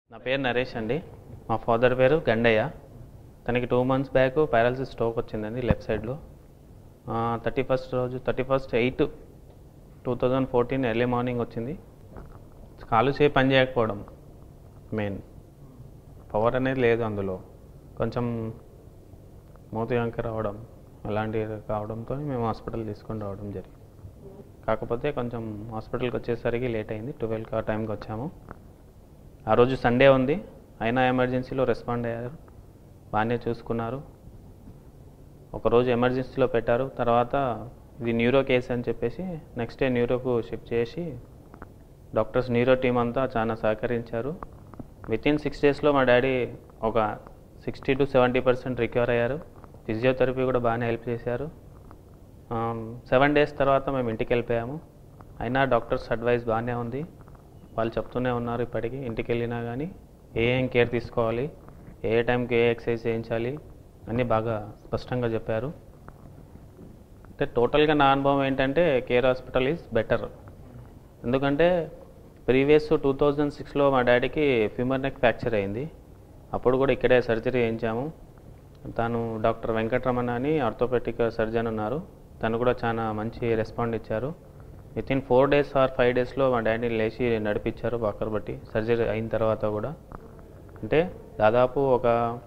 నా పేరు నరేష్ అండి మా ఫాదర్ పేరు గండయ్య తనకి two months back paralysis stroke వచ్చిందండి లెఫ్ట్ సైడ్లో థర్టీ ఫస్ట్ రోజు thirty first eight two thousand fourteen early morning వచ్చింది కాలు చేయి పని చేయకపోవడం మెయిన్ పవర్ అనేది లేదు అందులో కొంచెం మూతి వంక రావడం అలాంటివి కావడంతో మేము హాస్పిటల్ తీసుకొని రావడం జరిగింది కాకపోతే కొంచెం హాస్పిటల్కి వచ్చేసరికి లేట్ అయింది ట్వెల్వ్కి ఆ టైంకి వచ్చాము ఆ రోజు సండే ఉంది అయినా ఎమర్జెన్సీలో రెస్పాండ్ అయ్యారు బాగానే చూసుకున్నారు ఒకరోజు ఎమర్జెన్సీలో పెట్టారు తర్వాత ఇది న్యూరో కేస్ అని చెప్పేసి నెక్స్ట్ డే న్యూరోకు షిఫ్ట్ చేసి డాక్టర్స్ న్యూరో టీం అంతా చాలా సహకరించారు విత్ ఇన్ సిక్స్ డేస్లో మా డాడీ ఒక sixty to seventy percent recover అయ్యారు ఫిజియోథెరపీ కూడా బాగానే హెల్ప్ చేశారు సెవెన్ డేస్ తర్వాత మేము ఇంటికి వెళ్ళిపోయాము అయినా డాక్టర్స్ అడ్వైస్ బాగానే ఉంది వాళ్ళు చెప్తూనే ఉన్నారు ఇప్పటికీ ఇంటికి వెళ్ళినా కానీ ఏ ఏం కేర్ తీసుకోవాలి ఏ టైంకి ఏ ఎక్సర్సైజ్ చేయించాలి అన్నీ బాగా స్పష్టంగా చెప్పారు అంటే టోటల్గా నా అనుభవం ఏంటంటే కేర్ హాస్పిటల్ ఈజ్ బెటర్ ఎందుకంటే ప్రీవియస్ టూ థౌజండ్ సిక్స్లో మా డాడీకి ఫ్యూమర్ నెక్ ఫ్రాక్చర్ అయింది అప్పుడు కూడా ఇక్కడే సర్జరీ చేయించాము తను డాక్టర్ వెంకటరమణ అని ఆర్థోపెటిక్ సర్జన్ ఉన్నారు తను కూడా చాలా మంచి రెస్పాండ్ ఇచ్చారు within four days or five డేస్లో మా డాడీని లేచి నడిపించారు వాకర్ బట్టి సర్జరీ అయిన తర్వాత కూడా అంటే దాదాపు ఒక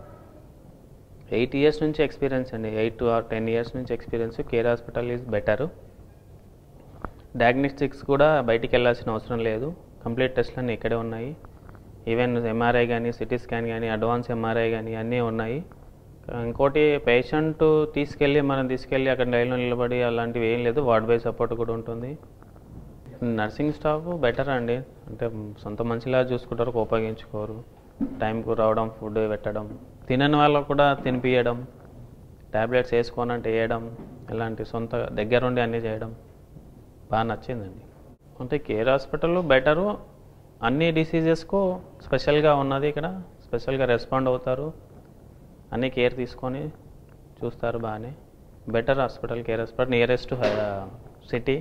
ఎయిట్ ఇయర్స్ నుంచి ఎక్స్పీరియన్స్ అండి ఎయిట్ ఆర్ టెన్ ఇయర్స్ నుంచి experience care hospital is better diagnostics కూడా బయటికి వెళ్ళాల్సిన అవసరం లేదు కంప్లీట్ టెస్ట్లన్నీ ఇక్కడే ఉన్నాయి ఈవెన్ ఎంఆర్ఐ కానీ సిటీ స్కాన్ కానీ అడ్వాన్స్ ఎంఆర్ఐ కానీ అన్నీ ఉన్నాయి ఇంకోటి పేషెంట్ తీసుకెళ్ళి మనం తీసుకెళ్ళి అక్కడ లైన్లో నిలబడి అలాంటివి ఏం లేదు వార్డ్ బై సపోర్ట్ కూడా ఉంటుంది నర్సింగ్ స్టాఫ్ బెటర్ అండి అంటే సొంత మనిషిలా చూసుకుంటారు ఉపయోగించుకోరు టైంకు రావడం ఫుడ్ పెట్టడం తినని వాళ్ళకు కూడా తినిపియడం ట్యాబ్లెట్స్ వేసుకోనంటే వేయడం ఇలాంటి సొంత దగ్గరుండి అన్నీ చేయడం బాగా నచ్చిందండి అంటే కేర్ హాస్పిటల్ బెటరు అన్ని డిసీజెస్కు స్పెషల్గా ఉన్నది ఇక్కడ స్పెషల్గా రెస్పాండ్ అవుతారు అన్ని కేర్ తీసుకొని చూస్తారు బాగానే better hospital care hospital nearest city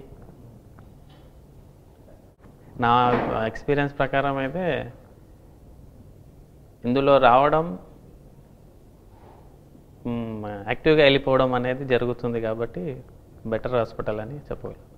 నా ఎక్స్పీరియన్స్ ప్రకారం అయితే ఇందులో రావడం మ్, యాక్టివ్గా వెళ్ళిపోవడం అనేది జరుగుతుంది కాబట్టి బెటర్ హాస్పిటల్ అని చెప్పగలను